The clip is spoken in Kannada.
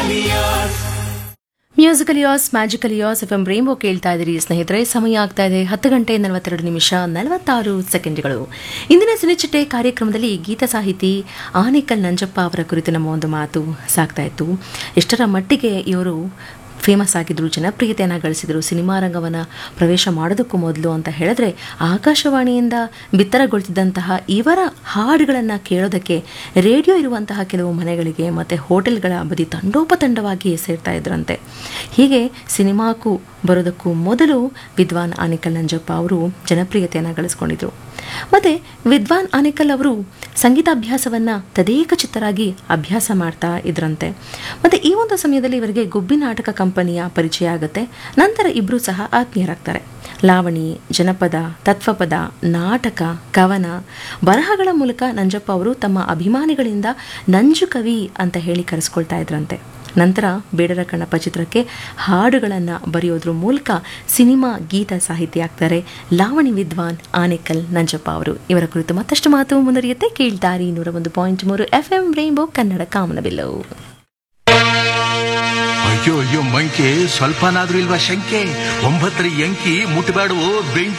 musical as magical as F M Rainbow ಕೇಳ್ತಾ ಇದ್ದೀರಿ ಸ್ನೇಹಿತರೆ ಸಮಯ ಆಗ್ತಾ ಇದೆ ಹತ್ತು ಗಂಟೆ ನಲವತ್ತೆರಡು ನಿಮಿಷ ನಲವತ್ತಾರು ಸೆಕೆಂಡ್ಗಳು ಇಂದಿನ ಸಿನಿಚಿಟ್ಟೆ ಕಾರ್ಯಕ್ರಮದಲ್ಲಿ ಗೀತ ಸಾಹಿತಿ ಆನೇಕಲ್ ನಂಜಪ್ಪ ಅವರ ಕುರಿತು ನಮ್ಮ ಒಂದು ಮಾತು ಸಾಗ್ತಾ ಇತ್ತು ಎಷ್ಟರ ಮಟ್ಟಿಗೆ ಇವರು ಫೇಮಸ್ ಆಗಿದ್ರು ಜನಪ್ರಿಯತೆಯನ್ನು ಗಳಿಸಿದರು ಸಿನಿಮಾ ರಂಗವನ್ನು ಪ್ರವೇಶ ಮಾಡೋದಕ್ಕೂ ಮೊದಲು ಅಂತ ಹೇಳಿದ್ರೆ ಆಕಾಶವಾಣಿಯಿಂದ ಬಿತ್ತರಗೊಳ್ತಿದ್ದಂತಹ ಇವರ ಹಾಡುಗಳನ್ನು ಕೇಳೋದಕ್ಕೆ ರೇಡಿಯೋ ಇರುವಂತಹ ಕೆಲವು ಮನೆಗಳಿಗೆ ಮತ್ತು ಹೋಟೆಲ್ಗಳ ಬದಿ ತಂಡೋಪತಂಡವಾಗಿ ಸೇರ್ತಾ ಇದ್ರಂತೆ ಹೀಗೆ ಸಿನಿಮಾಕ್ಕೂ ಬರೋದಕ್ಕೂ ಮೊದಲು ವಿದ್ವಾನ್ ಆನಿಕಲ್ ನಂಜಪ್ಪ ಅವರು ಜನಪ್ರಿಯತೆಯನ್ನು ಗಳಿಸ್ಕೊಂಡಿದ್ರು ಮತ್ತು ವಿದ್ವಾನ್ ಆನೇಕಲ್ ಅವರು ಸಂಗೀತಾಭ್ಯಾಸವನ್ನು ತದೇಕ ಚಿತ್ತರಾಗಿ ಅಭ್ಯಾಸ ಮಾಡ್ತಾ ಇದ್ರಂತೆ ಮತ್ತು ಈ ಒಂದು ಸಮಯದಲ್ಲಿ ಇವರಿಗೆ ಗುಬ್ಬಿ ನಾಟಕ ಕಂಪನಿಯ ಪರಿಚಯ ಆಗುತ್ತೆ ನಂತರ ಇಬ್ಬರು ಸಹ ಆತ್ಮೀಯರಾಗ್ತಾರೆ ಲಾವಣಿ ಜನಪದ ತತ್ವಪದ ನಾಟಕ ಕವನ ಬರಹಗಳ ಮೂಲಕ ನಂಜಪ್ಪ ಅವರು ತಮ್ಮ ಅಭಿಮಾನಿಗಳಿಂದ ನಂಜು ಕವಿ ಅಂತ ಹೇಳಿ ಕರೆಸ್ಕೊಳ್ತಾ ಇದ್ರಂತೆ ನಂತರ ಬೇಡರ ಕಣ್ಣಪ್ಪ ಚಿತ್ರಕ್ಕೆ ಹಾಡುಗಳನ್ನು ಬರೆಯೋದ್ರ ಮೂಲಕ ಸಿನಿಮಾ ಗೀತ ಸಾಹಿತಿ ಆಗ್ತಾರೆ ಲಾವಣಿ ವಿದ್ವಾನ್ ಆನೇಕಲ್ ನಂಜಪ್ಪ ಅವರು ಇವರ ಕುರಿತು ಮತ್ತಷ್ಟು ಮಾತು ಮುಂದುವರಿಯುತ್ತೆ ಕೇಳ್ತಾರಿ ನೂರ ಒಂದು ಪಾಯಿಂಟ್ ಮೂರು ಎಫ್ ಎಂ ರೈನ್ಬೋ ಕನ್ನಡ ಕಾಮನಬಿಲ್ಲು ಅಯ್ಯೋ ಅಯ್ಯೋ ಮಂಕೆ ಸ್ವಲ್ಪನಾದ್ರೂ ಇಲ್ವಾ ಶಂಕೆ ಒಂಬತ್ತರ ಎಂಕಿ ಮುಟ್ಬೇಡವೋ ಬೆಂಕಿ